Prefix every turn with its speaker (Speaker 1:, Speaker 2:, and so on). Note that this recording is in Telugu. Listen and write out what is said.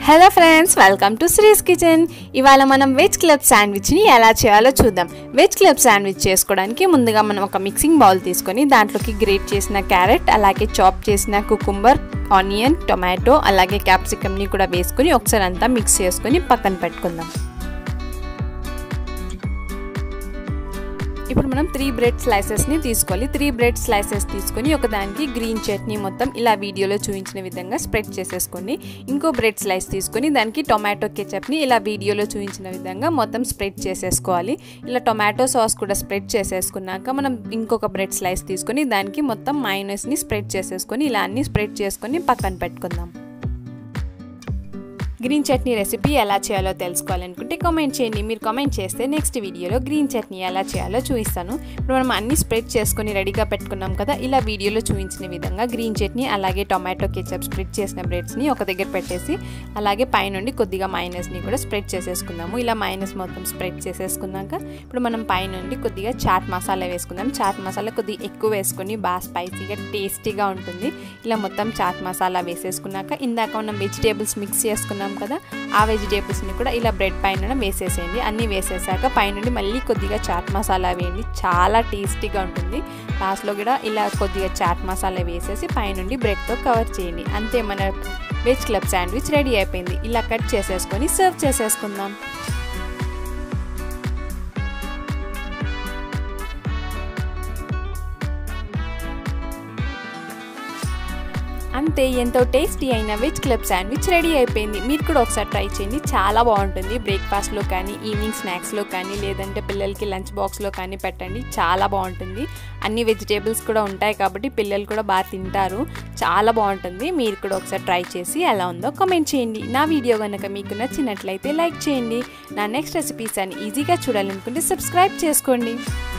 Speaker 1: hello friends welcome to Sri's kitchen ఇవాళ మనం వెజ్ క్లబ్ శాండ్విచ్ని ఎలా చేయాలో చూద్దాం వెజ్ క్లబ్ శాండ్విచ్ చేసుకోవడానికి ముందుగా మనం ఒక మిక్సింగ్ బౌల్ తీసుకొని దాంట్లోకి గ్రేట్ చేసిన క్యారెట్ అలాగే చాప్ చేసిన కుకుంబర్ ఆనియన్ టొమాటో అలాగే క్యాప్సికమ్ని కూడా వేసుకొని ఒకసారి అంతా మిక్స్ చేసుకొని పక్కన పెట్టుకుందాం ఇప్పుడు మనం త్రీ బ్రెడ్ స్లైసెస్ని తీసుకోవాలి త్రీ బ్రెడ్ స్లైసెస్ తీసుకొని ఒకదానికి గ్రీన్ చట్నీ మొత్తం ఇలా వీడియోలో చూపించిన విధంగా స్ప్రెడ్ చేసేసుకోండి ఇంకో బ్రెడ్ స్లైస్ తీసుకొని దానికి టొమాటో కెచప్ని ఇలా వీడియోలో చూపించిన విధంగా మొత్తం స్ప్రెడ్ చేసేసుకోవాలి ఇలా టొమాటో సాస్ కూడా స్ప్రెడ్ చేసేసుకున్నాక మనం ఇంకొక బ్రెడ్ స్లైస్ తీసుకొని దానికి మొత్తం మైనస్ని స్ప్రెడ్ చేసేసుకొని ఇలా అన్ని స్ప్రెడ్ చేసుకొని పక్కన పెట్టుకుందాం గ్రీన్ చట్నీ రెసిపీ ఎలా చేయాలో తెలుసుకోవాలనుకుంటే కామెంట్ చేయండి మీరు కామెంట్ చేస్తే నెక్స్ట్ వీడియోలో గ్రీన్ చట్నీ ఎలా చేయాలో చూపిస్తాను ఇప్పుడు మనం అన్ని స్ప్రెడ్ చేసుకొని రెడీగా పెట్టుకున్నాం కదా ఇలా వీడియోలో చూపించిన విధంగా గ్రీన్ చట్నీ అలాగే టొమాటో కెచప్ స్ప్రెడ్ చేసిన బ్రెడ్స్ని ఒక దగ్గర పెట్టేసి అలాగే పైనుండి కొద్దిగా మైనస్ని కూడా స్ప్రెడ్ చేసేసుకుందాము ఇలా మైనస్ మొత్తం స్ప్రెడ్ చేసేసుకున్నాక ఇప్పుడు మనం పైనుండి కొద్దిగా చాట్ మసాలా వేసుకుందాం చాట్ మసాలా కొద్దిగా ఎక్కువ వేసుకొని బాగా స్పైసీగా టేస్టీగా ఉంటుంది ఇలా మొత్తం చాట్ మసాలా వేసేసుకున్నాక ఇందాక మనం వెజిటేబుల్స్ మిక్స్ చేసుకున్నాం చేసుకున్నాం కదా ఆ వెజిటేబుల్స్ని కూడా ఇలా బ్రెడ్ పైన వేసేసేయండి అన్నీ వేసేసాక పైనుండి మళ్ళీ కొద్దిగా చాట్ మసాలా వేయండి చాలా టేస్టీగా ఉంటుంది లాస్ట్లో కూడా ఇలా కొద్దిగా చాట్ మసాలా వేసేసి పైనుండి బ్రెడ్తో కవర్ చేయండి అంతే మన వెజ్ క్లబ్ శాండ్విచ్ రెడీ అయిపోయింది ఇలా కట్ చేసేసుకొని సర్వ్ చేసేసుకుందాం అంతే ఎంతో టేస్టీ అయిన వెజ్ క్లబ్ శాండ్విచ్ రెడీ అయిపోయింది మీరు కూడా ఒకసారి ట్రై చేయండి చాలా బాగుంటుంది బ్రేక్ఫాస్ట్లో కానీ ఈవినింగ్ స్నాక్స్లో కానీ లేదంటే పిల్లలకి లంచ్ బాక్స్లో కానీ పెట్టండి చాలా బాగుంటుంది అన్ని వెజిటేబుల్స్ కూడా ఉంటాయి కాబట్టి పిల్లలు కూడా బాగా తింటారు చాలా బాగుంటుంది మీరు కూడా ఒకసారి ట్రై చేసి ఎలా ఉందో కామెంట్ చేయండి నా వీడియో కనుక మీకు నచ్చినట్లయితే లైక్ చేయండి నా నెక్స్ట్ రెసిపీస్ అని ఈజీగా చూడాలనుకుంటే సబ్స్క్రైబ్ చేసుకోండి